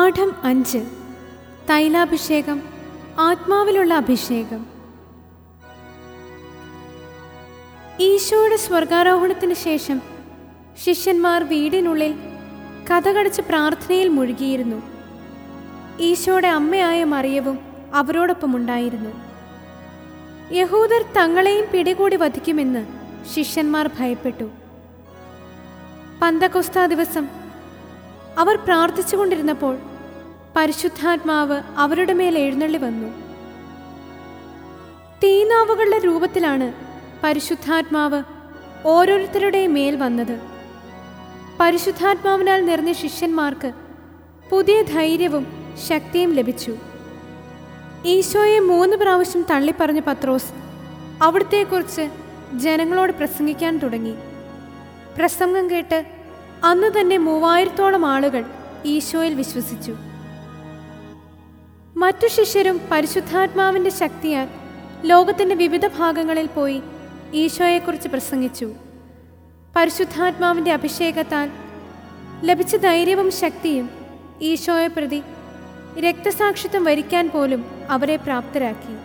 പാഠം അഞ്ച് തൈലാഭിഷേകം ആത്മാവിലുള്ള അഭിഷേകം ഈശോയുടെ സ്വർഗാരോഹണത്തിന് ശേഷം ശിഷ്യന്മാർ വീടിനുള്ളിൽ കഥകടച്ച് പ്രാർത്ഥനയിൽ മുഴുകിയിരുന്നു ഈശോയുടെ അമ്മയായ മറിയവും അവരോടൊപ്പമുണ്ടായിരുന്നു യഹൂദർ തങ്ങളെയും പിടികൂടി വധിക്കുമെന്ന് ശിഷ്യന്മാർ ഭയപ്പെട്ടു പന്തകൊസ്ത ദിവസം അവർ പ്രാർത്ഥിച്ചുകൊണ്ടിരുന്നപ്പോൾ പരിശുദ്ധാത്മാവ് അവരുടെ മേൽ എഴുന്നള്ളി വന്നു തീനാവുകളുടെ രൂപത്തിലാണ് പരിശുദ്ധാത്മാവ് ഓരോരുത്തരുടെയും മേൽ വന്നത് പരിശുദ്ധാത്മാവിനാൽ നിറഞ്ഞ ശിഷ്യന്മാർക്ക് പുതിയ ധൈര്യവും ശക്തിയും ലഭിച്ചു ഈശോയെ മൂന്ന് പ്രാവശ്യം തള്ളിപ്പറഞ്ഞ പത്രോസ് അവിടുത്തെക്കുറിച്ച് ജനങ്ങളോട് പ്രസംഗിക്കാൻ തുടങ്ങി പ്രസംഗം കേട്ട് അന്ന് തന്നെ മൂവായിരത്തോളം ആളുകൾ ഈശോയിൽ വിശ്വസിച്ചു മറ്റു ശിഷ്യരും പരിശുദ്ധാത്മാവിന്റെ ശക്തിയാൽ ലോകത്തിന്റെ വിവിധ ഭാഗങ്ങളിൽ പോയി ഈശോയെക്കുറിച്ച് പ്രസംഗിച്ചു പരിശുദ്ധാത്മാവിന്റെ അഭിഷേകത്താൽ ലഭിച്ച ധൈര്യവും ശക്തിയും ഈശോയെ പ്രതി രക്തസാക്ഷിത്വം വരിക്കാൻ പോലും അവരെ പ്രാപ്തരാക്കി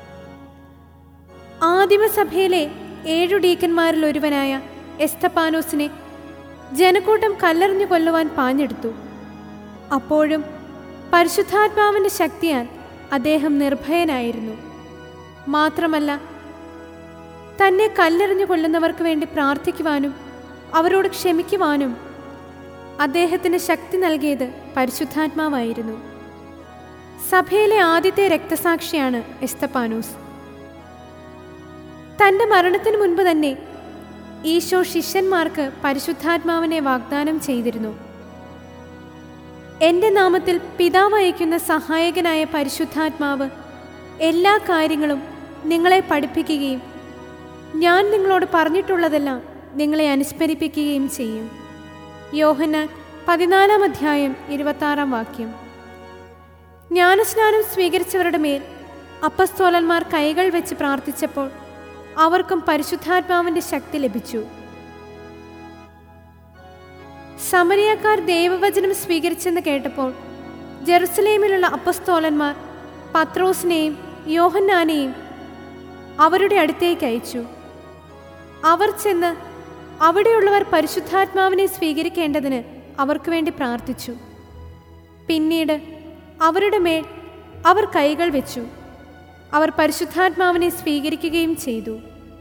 ആദിമസഭയിലെ ഏഴു ഡീക്കന്മാരിൽ ഒരുവനായ എസ്തപ്പാനോസിനെ ജനക്കൂട്ടം കല്ലെറിഞ്ഞു കൊല്ലുവാൻ പാഞ്ഞെടുത്തു അപ്പോഴും പരിശുദ്ധാത്മാവിന്റെ ശക്തിയാൽ അദ്ദേഹം നിർഭയനായിരുന്നു മാത്രമല്ല തന്നെ കല്ലെറിഞ്ഞു കൊല്ലുന്നവർക്ക് വേണ്ടി പ്രാർത്ഥിക്കുവാനും അവരോട് ക്ഷമിക്കുവാനും അദ്ദേഹത്തിന് ശക്തി നൽകിയത് പരിശുദ്ധാത്മാവായിരുന്നു സഭയിലെ ആദ്യത്തെ രക്തസാക്ഷിയാണ് എസ്തപ്പാനോസ് തന്റെ മരണത്തിന് മുൻപ് തന്നെ ഈശോ ശിഷ്യന്മാർക്ക് പരിശുദ്ധാത്മാവിനെ വാഗ്ദാനം ചെയ്തിരുന്നു എന്റെ നാമത്തിൽ പിതാവ് അയക്കുന്ന സഹായകനായ പരിശുദ്ധാത്മാവ് എല്ലാ കാര്യങ്ങളും നിങ്ങളെ പഠിപ്പിക്കുകയും ഞാൻ നിങ്ങളോട് പറഞ്ഞിട്ടുള്ളതെല്ലാം നിങ്ങളെ അനുസ്മരിപ്പിക്കുകയും ചെയ്യും യോഹന്നാൻ പതിനാലാം അധ്യായം ഇരുപത്താറാം വാക്യം ജ്ഞാനസ്നാനം സ്വീകരിച്ചവരുടെ മേൽ അപ്പസ്തോലന്മാർ കൈകൾ വെച്ച് പ്രാർത്ഥിച്ചപ്പോൾ അവർക്കും പരിശുദ്ധാത്മാവിന്റെ ശക്തി ലഭിച്ചു സമരിയക്കാർ ദൈവവചനം സ്വീകരിച്ചെന്ന് കേട്ടപ്പോൾ ജെറുസലേമിലുള്ള അപ്പസ്തോലന്മാർ പത്രോസിനെയും യോഹന്നാനെയും അവരുടെ അടുത്തേക്ക് അയച്ചു അവർ ചെന്ന് അവിടെയുള്ളവർ പരിശുദ്ധാത്മാവിനെ സ്വീകരിക്കേണ്ടതിന് അവർക്ക് വേണ്ടി പ്രാർത്ഥിച്ചു പിന്നീട് അവരുടെ മേൽ അവർ കൈകൾ വെച്ചു അവർ പരിശുദ്ധാത്മാവിനെ സ്വീകരിക്കുകയും ചെയ്തു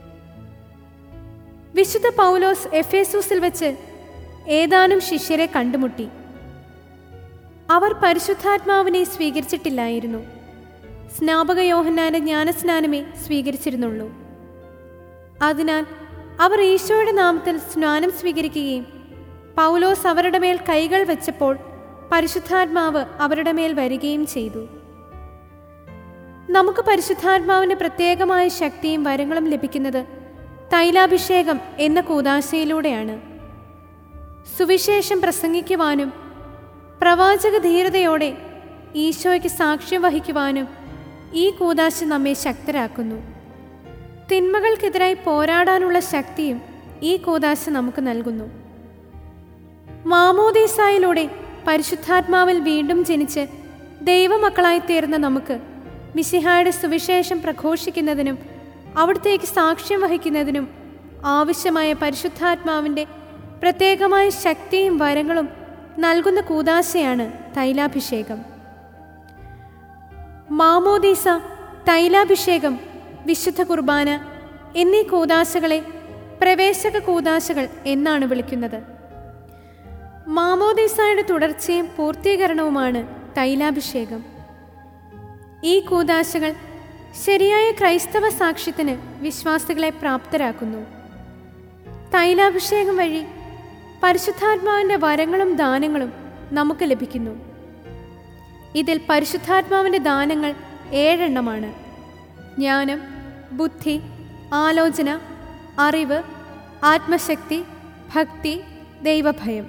വിശുദ്ധ പൗലോസ് എഫേസൂസിൽ വെച്ച് ഏതാനും ശിഷ്യരെ കണ്ടുമുട്ടി അവർ പരിശുദ്ധാത്മാവിനെ സ്വീകരിച്ചിട്ടില്ലായിരുന്നു സ്നാപക യോഹന്നാന്റെ ജ്ഞാനസ്നാനമേ സ്വീകരിച്ചിരുന്നുള്ളൂ അതിനാൽ അവർ ഈശോയുടെ നാമത്തിൽ സ്നാനം സ്വീകരിക്കുകയും പൗലോസ് അവരുടെ മേൽ കൈകൾ വെച്ചപ്പോൾ പരിശുദ്ധാത്മാവ് അവരുടെ മേൽ വരികയും ചെയ്തു നമുക്ക് പരിശുദ്ധാത്മാവിന്റെ പ്രത്യേകമായ ശക്തിയും വരങ്ങളും ലഭിക്കുന്നത് തൈലാഭിഷേകം എന്ന കൂതാശയിലൂടെയാണ് സുവിശേഷം പ്രസംഗിക്കുവാനും പ്രവാചക ധീരതയോടെ ഈശോയ്ക്ക് സാക്ഷ്യം വഹിക്കുവാനും ഈ കൂതാശ നമ്മെ ശക്തരാക്കുന്നു തിന്മകൾക്കെതിരായി പോരാടാനുള്ള ശക്തിയും ഈ കൂതാശ നമുക്ക് നൽകുന്നു മാമോദീസായിലൂടെ പരിശുദ്ധാത്മാവിൽ വീണ്ടും ജനിച്ച് ദൈവമക്കളായി തീർന്ന നമുക്ക് മിശിഹായുടെ സുവിശേഷം പ്രഘോഷിക്കുന്നതിനും അവിടത്തേക്ക് സാക്ഷ്യം വഹിക്കുന്നതിനും ആവശ്യമായ പരിശുദ്ധാത്മാവിൻ്റെ പ്രത്യേകമായ ശക്തിയും വരങ്ങളും നൽകുന്ന കൂതാശയാണ് തൈലാഭിഷേകം മാമോദീസ തൈലാഭിഷേകം വിശുദ്ധ കുർബാന എന്നീ കൂതാശകളെ പ്രവേശക കൂതാശകൾ എന്നാണ് വിളിക്കുന്നത് മാമോദീസായുടെ തുടർച്ചയും പൂർത്തീകരണവുമാണ് തൈലാഭിഷേകം ഈ കൂതാശകൾ ശരിയായ ക്രൈസ്തവ സാക്ഷ്യത്തിന് വിശ്വാസികളെ പ്രാപ്തരാക്കുന്നു തൈലാഭിഷേകം വഴി പരിശുദ്ധാത്മാവിൻ്റെ വരങ്ങളും ദാനങ്ങളും നമുക്ക് ലഭിക്കുന്നു ഇതിൽ പരിശുദ്ധാത്മാവിൻ്റെ ദാനങ്ങൾ ഏഴെണ്ണമാണ് ജ്ഞാനം ബുദ്ധി ആലോചന അറിവ് ആത്മശക്തി ഭക്തി ദൈവഭയം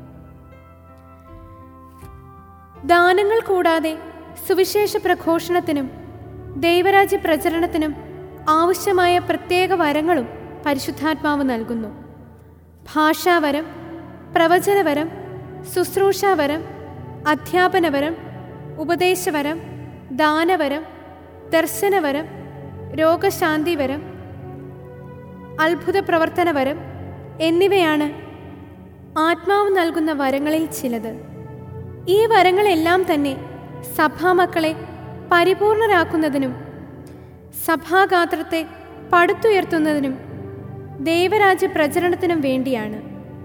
ദാനങ്ങൾ കൂടാതെ സുവിശേഷ പ്രഘോഷണത്തിനും ദൈവരാജ്യ പ്രചരണത്തിനും ആവശ്യമായ പ്രത്യേക വരങ്ങളും പരിശുദ്ധാത്മാവ് നൽകുന്നു ഭാഷാവരം പ്രവചനവരം ശുശ്രൂഷാവരം അധ്യാപനവരം ഉപദേശവരം ദാനവരം ദർശനവരം രോഗശാന്തിവരം അത്ഭുത പ്രവർത്തനവരം എന്നിവയാണ് ആത്മാവ് നൽകുന്ന വരങ്ങളിൽ ചിലത് ഈ വരങ്ങളെല്ലാം തന്നെ സഭാമക്കളെ പരിപൂർണരാക്കുന്നതിനും സഭാഗാത്രത്തെ പടുത്തുയർത്തുന്നതിനും ദൈവരാജ്യ പ്രചരണത്തിനും വേണ്ടിയാണ്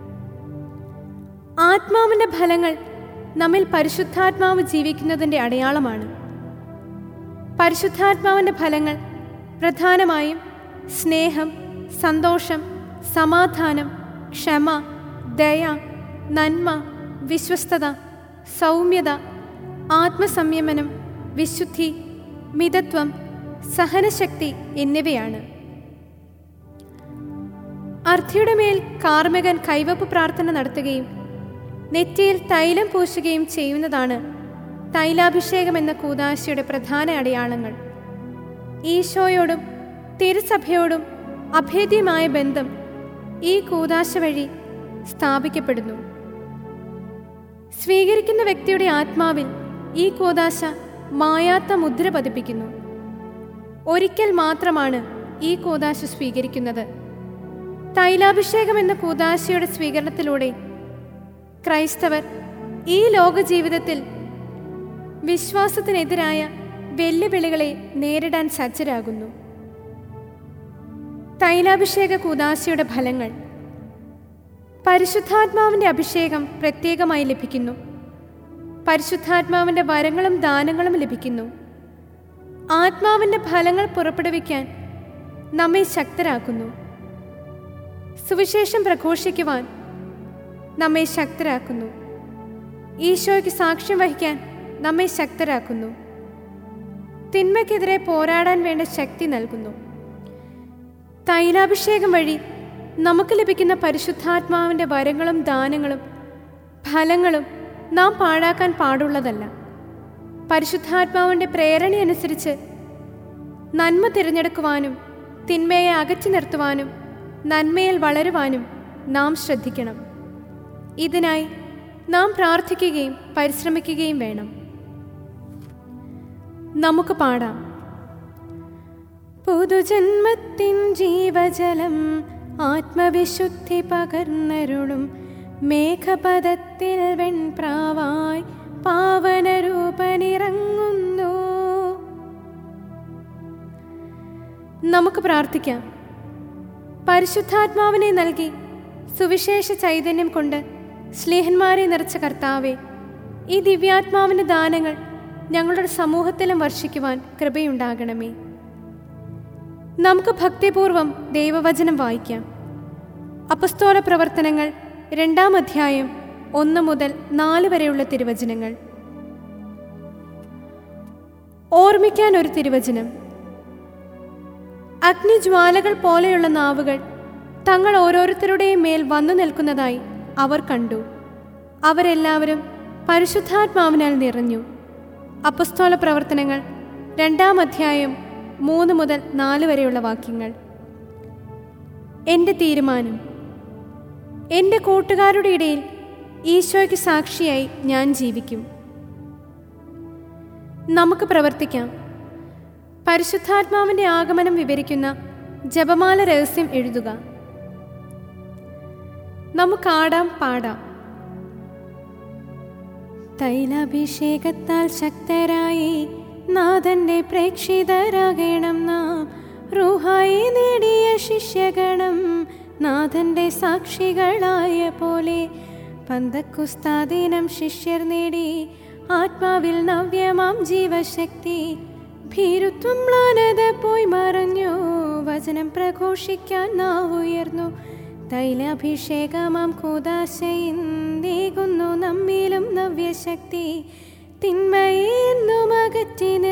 ആത്മാവിൻ്റെ ഫലങ്ങൾ നമ്മിൽ പരിശുദ്ധാത്മാവ് ജീവിക്കുന്നതിൻ്റെ അടയാളമാണ് പരിശുദ്ധാത്മാവിൻ്റെ ഫലങ്ങൾ പ്രധാനമായും സ്നേഹം സന്തോഷം സമാധാനം ക്ഷമ ദയ നന്മ വിശ്വസ്തത സൗമ്യത ആത്മസംയമനം വിശുദ്ധി മിതത്വം സഹനശക്തി എന്നിവയാണ് അർത്ഥിയുടെ മേൽ കാർമികൻ കൈവപ്പ് പ്രാർത്ഥന നടത്തുകയും നെറ്റിയിൽ തൈലം പൂശുകയും ചെയ്യുന്നതാണ് തൈലാഭിഷേകം എന്ന കൂതാശയുടെ പ്രധാന അടയാളങ്ങൾ ഈശോയോടും തിരുസഭയോടും അഭേദ്യമായ ബന്ധം ഈ കൂതാശ വഴി സ്ഥാപിക്കപ്പെടുന്നു സ്വീകരിക്കുന്ന വ്യക്തിയുടെ ആത്മാവിൽ ഈ കൂതാശ മായാത്ത മുദ്ര പതിപ്പിക്കുന്നു ഒരിക്കൽ മാത്രമാണ് ഈ കൂതാശ സ്വീകരിക്കുന്നത് തൈലാഭിഷേകം എന്ന കൂതാശയുടെ സ്വീകരണത്തിലൂടെ ക്രൈസ്തവർ ഈ ലോക ജീവിതത്തിൽ വിശ്വാസത്തിനെതിരായ വെല്ലുവിളികളെ നേരിടാൻ സജ്ജരാകുന്നു തൈലാഭിഷേക കൂതാശയുടെ ഫലങ്ങൾ പരിശുദ്ധാത്മാവിൻ്റെ അഭിഷേകം പ്രത്യേകമായി ലഭിക്കുന്നു പരിശുദ്ധാത്മാവിൻ്റെ വരങ്ങളും ദാനങ്ങളും ലഭിക്കുന്നു ആത്മാവിൻ്റെ ഫലങ്ങൾ പുറപ്പെടുവിക്കാൻ നമ്മെ ശക്തരാക്കുന്നു സുവിശേഷം പ്രഘോഷിക്കുവാൻ നമ്മെ ശക്തരാക്കുന്നു ഈശോയ്ക്ക് സാക്ഷ്യം വഹിക്കാൻ നമ്മെ ശക്തരാക്കുന്നു തിന്മയ്ക്കെതിരെ പോരാടാൻ വേണ്ട ശക്തി നൽകുന്നു തൈലാഭിഷേകം വഴി നമുക്ക് ലഭിക്കുന്ന പരിശുദ്ധാത്മാവിൻ്റെ വരങ്ങളും ദാനങ്ങളും ഫലങ്ങളും നാം പാഴാക്കാൻ പാടുള്ളതല്ല പരിശുദ്ധാത്മാവിൻ്റെ പ്രേരണയനുസരിച്ച് നന്മ തിരഞ്ഞെടുക്കുവാനും തിന്മയെ അകറ്റി നിർത്തുവാനും നന്മയിൽ വളരുവാനും നാം ശ്രദ്ധിക്കണം ഇതിനായി നാം പ്രാർത്ഥിക്കുകയും പരിശ്രമിക്കുകയും വേണം നമുക്ക് പാടാം പുതുജന്മത്തിൻ ജീവജലം ആത്മവിശുദ്ധി പകർന്നരുളും മേഘപദത്തിൽ വെൺപ്രാവായി പാവനരൂപനിറങ്ങുന്നു നമുക്ക് പ്രാർത്ഥിക്കാം പരിശുദ്ധാത്മാവിനെ നൽകി സുവിശേഷ ചൈതന്യം കൊണ്ട് സ്നേഹന്മാരെ നിറച്ച കർത്താവെ ഈ ദിവ്യാത്മാവിൻ്റെ ദാനങ്ങൾ ഞങ്ങളുടെ സമൂഹത്തിലും വർഷിക്കുവാൻ കൃപയുണ്ടാകണമേ നമുക്ക് ഭക്തിപൂർവം ദൈവവചനം വായിക്കാം അപസ്തോല പ്രവർത്തനങ്ങൾ രണ്ടാം അധ്യായം ഒന്ന് മുതൽ നാല് വരെയുള്ള തിരുവചനങ്ങൾ ഓർമ്മിക്കാൻ ഒരു തിരുവചനം അഗ്നിജ്വാലകൾ പോലെയുള്ള നാവുകൾ തങ്ങൾ ഓരോരുത്തരുടെയും മേൽ വന്നു നിൽക്കുന്നതായി അവർ കണ്ടു അവരെല്ലാവരും പരിശുദ്ധാത്മാവിനാൽ നിറഞ്ഞു അപസ്തോല പ്രവർത്തനങ്ങൾ രണ്ടാം അധ്യായം മൂന്ന് മുതൽ നാല് വരെയുള്ള വാക്യങ്ങൾ എൻ്റെ തീരുമാനം എൻ്റെ കൂട്ടുകാരുടെ ഇടയിൽ ഈശോയ്ക്ക് സാക്ഷിയായി ഞാൻ ജീവിക്കും നമുക്ക് പ്രവർത്തിക്കാം പരിശുദ്ധാത്മാവിൻ്റെ ആഗമനം വിവരിക്കുന്ന ജപമാല രഹസ്യം എഴുതുക നമുക്കാടാം പാടാം തൈലാഭിഷേകത്താൽ ശക്തരായി നാഥന്റെ പ്രേക്ഷിതരാകണം നാം റൂഹായി നേടിയ ശിഷ്യഗണം നാഥന്റെ സാക്ഷികളായ പോലെ പന്തക്കുസ്താദീനം ശിഷ്യർ നേടി ആത്മാവിൽ നവ്യമാം ജീവശക്തി ഭീരുത്വം മ്ലാനത പോയി മറഞ്ഞു വചനം പ്രഘോഷിക്കാൻ നാവുയർന്നു തൈലാഭിഷേകമാം കൂതാശയിന്തേകുന്നു നമ്മിലും നവ്യശക്തി തിന്മയെ എന്നും അകറ്റി